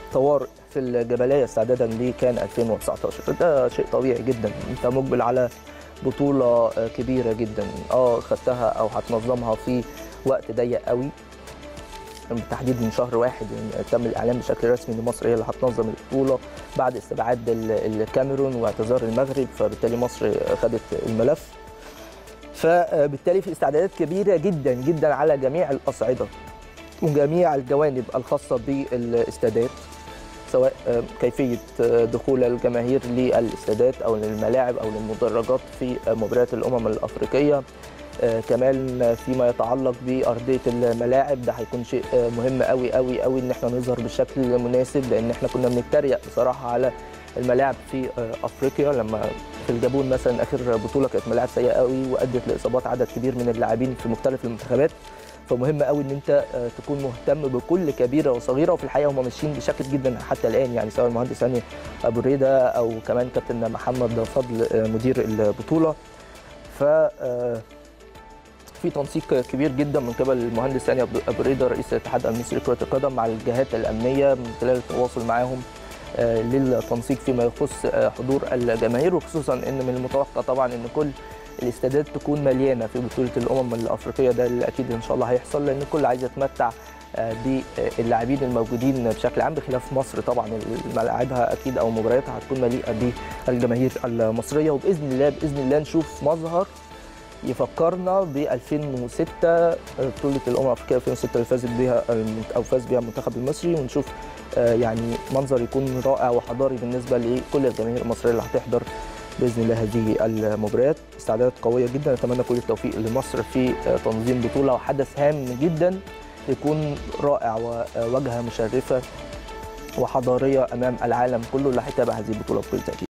طوارئ في الجبليه استعدادا لكان 2019 ده شيء طبيعي جدا انت مقبل على بطوله كبيره جدا اه خدتها او هتنظمها في وقت ضيق قوي بالتحديد من شهر واحد تم الاعلان بشكل رسمي ان مصر هي اللي هتنظم البطوله بعد استبعاد الكاميرون واعتذار المغرب فبالتالي مصر خدت الملف فبالتالي في استعدادات كبيره جدا جدا على جميع الاصعده وجميع الجوانب الخاصه بالاستادات سواء كيفيه دخول الجماهير للاستادات او للملاعب او للمدرجات في مباريات الامم الافريقيه كمان فيما يتعلق بارضيه الملاعب ده هيكون شيء مهم قوي قوي قوي ان احنا نظهر بالشكل المناسب لان احنا كنا بنتريق بصراحه على الملاعب في افريقيا لما في الجابون مثلا اخر بطوله كانت ملاعب سيئه قوي وادت لاصابات عدد كبير من اللاعبين في مختلف المنتخبات فمهم قوي ان انت تكون مهتم بكل كبيره وصغيره وفي الحقيقه هم ماشيين بشكل جدا حتى الان يعني سواء المهندس هاني ابو ريده او كمان كابتن محمد فضل مدير البطوله ف في تنسيق كبير جدا من قبل المهندس هاني ابو ريده رئيس الاتحاد المصري لكره القدم مع الجهات الامنيه من خلال التواصل معاهم للتنسيق فيما يخص حضور الجماهير وخصوصا ان من المتوقع طبعا ان كل الاستادات تكون مليانه في بطوله الامم الافريقيه ده اللي اكيد ان شاء الله هيحصل لان الكل عايز يتمتع باللاعبين الموجودين بشكل عام بخلاف مصر طبعا ملاعبها اكيد او مبارياتها هتكون مليئه بالجماهير المصريه وباذن الله باذن الله نشوف مظهر يفكرنا ب 2006 بطوله الامم الافريقيه 2006 اللي فازت بها او فاز بها المنتخب المصري ونشوف يعني منظر يكون رائع وحضاري بالنسبه لكل الجماهير المصريه اللي هتحضر باذن الله هذه المباريات استعدادات قويه جدا نتمنى كل التوفيق لمصر في تنظيم بطوله وحدث هام جدا يكون رائع وواجهه مشرفه وحضاريه امام العالم كله اللي هيتابع هذه البطوله بكل تاكيد